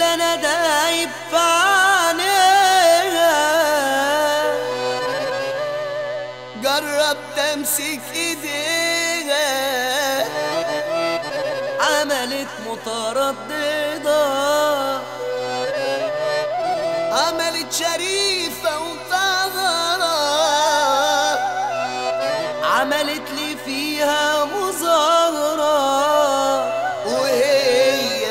انا دايب في عينيها جربت امسك ايديها عملت مترددة عملت شريفة وطهرة عملت لي فيها مظاهرة وهي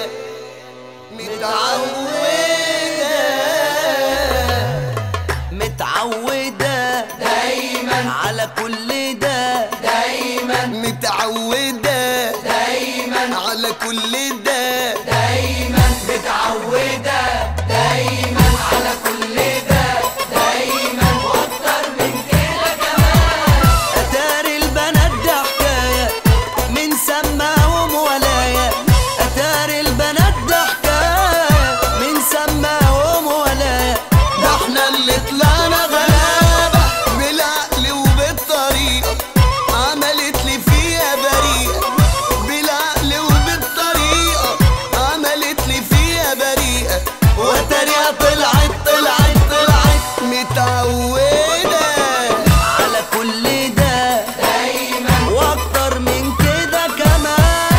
متعودة متعودة دايما على كل ده دايما متعودة دايما على كل ده دايما متعودة دايما على كل ده دايما واكتر من كده كمان اتاري البنات ده حكاية من سماهم ولاية اتاري البنات ده حكاية من سماهم ولاية ده احنا اللي طلعنا غلابة بالعقل وبالطريقة عملت لي فيها بريئة بالعقل وبالطريقة عملت لي فيها بريئة وتريقة طلعت طلعت طلعت متعودة على كل ده دايما واكتر من كده كمان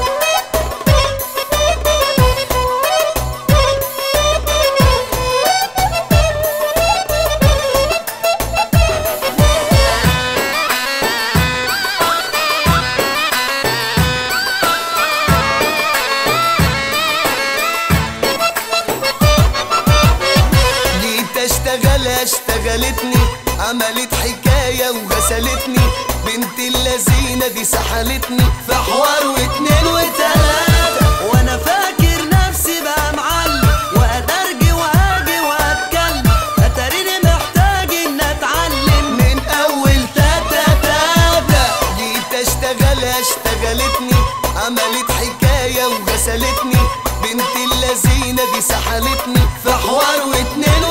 جيت اشتغل اشتغلتني عملت حكاية وغسلتني بنت اللذينة دي سحلتني في حوار واتنين وتلاتة وانا فاكر نفسي بقى معلم وادرجي واجي واتكلم اتاريني محتاج ان اتعلم من اول تاتا تاتا جيت اشتغل اشتغلتني عملت حكاية وغسلتني بنت اللذينة دي سحلتني في حوار واتنين